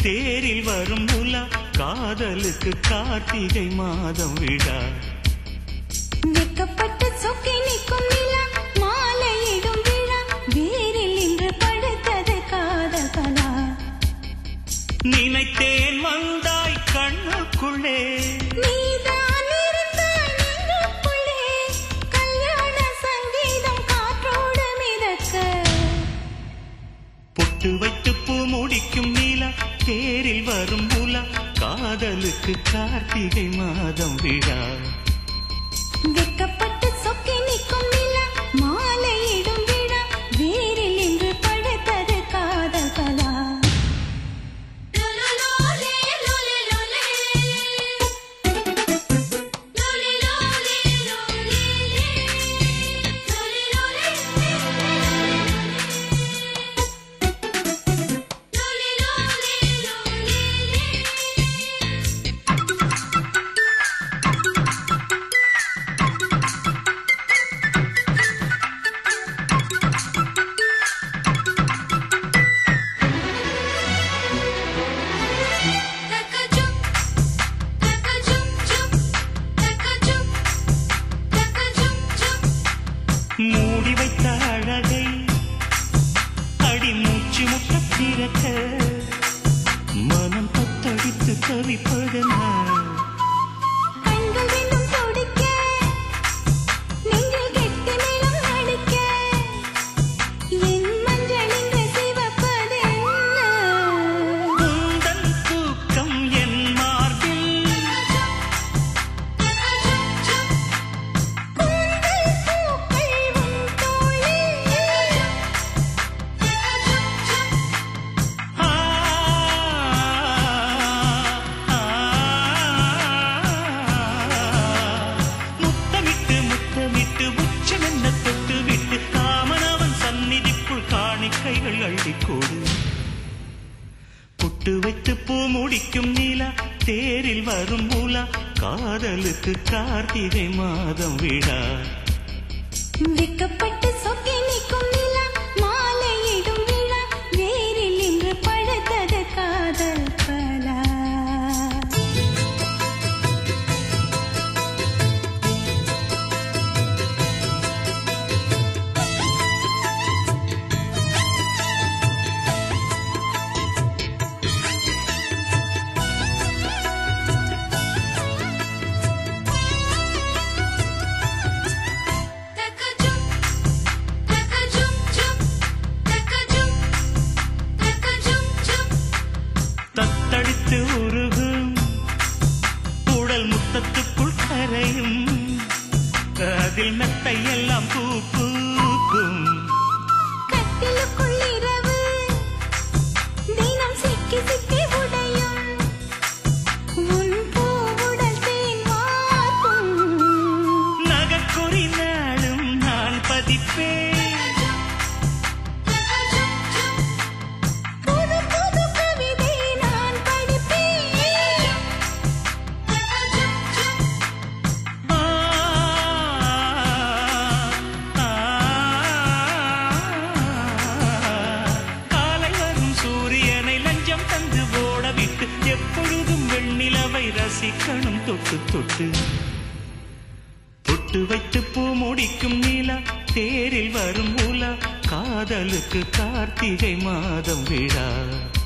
தேரில் வரும் உலா காதலுக்கு கார்த்திகை மாதம் விழா வெக்கப்பட்டு சொக்கி நிற்கும் நிலா மாலையிடும் விழா வேரில் இன்று படுத்தது காதல் கலா நினைத்தேன் வந்தாய் கண்ணுக்குள்ளே நீதான் இருந்தாய் நெஞ்சுக்குள்ளே கல்யாண சங்கீதம் காற்றோடு மிதக்க பொட்டு வைத்து பூ முடிக்கும் நீலா தேரில் வரும் உலா காதலுக்கு கார்த்திகை மாதம் விழா வெக்கப்பட்டு சொக்கி நிற்கும் நிலா மாலையிடும் விழா வேரில் இன்று படுத்தது காதல் கலா மூடி வைத்த அழகை அடி மூச்சு முட்ட பிறக்க மனம் தத்தடித்து தவிப்பதென்ன கண்கள் ரெண்டும் துடிக்க, நெஞ்சில் கெட்டி மேளம் அடிக்க, என் மஞ்சள் இன்று சிவப்பதென்ன? உந்தன் தூக்கம் என் மார்பில் கூந்தல் பூக்கள் உன் தோளில். ஆ, ஆ, முத்தமிட்டு முத்தமிட்டு உச்சமென்ன தொட்டு விட்டு காமனவன் சந்நிதிக்குள் காணிக்கைகள் அள்ளிக்கோடு புட்டு வைத்து பூ முடிக்கும் நீலா தேரில் வரும் மூலா காதலுக்கு கார்த்திகை மாதம் விழா வெக்கப்பட்டு சொக்கி நிற்கும் நிலா, மாலையிடும் விழா, வேரில் இன்று பழுத்தது காதல் பலா தத்தடித்து உருகும் உடல் முத்தத்துக்குள் கரையும் அதில் மெத்தை எல்லாம் பூ பூக்கும் கட்டிலுக்குள் இரவு தினம் சிக்கி சிக்கி உடையும் உன் பூவுடல் தேன் வார்க்கும் நகக்குறி நாளும் நான் பதிப்பேன் புது புது கவிதை நான் படிப்பேன் ஆ, ஆ, காலை வரும் சூரியனை லஞ்சம் தந்து ஓட விட்டு எப்பொழுதும் வெண்ணிலவை ரசிக்கணும் தொட்டு தொட்டு பொட்டு வைத்து பூ முடிக்கும் நீலா தேரில் வரும் உலா காதலுக்கு கார்த்திகை மாதம் விழா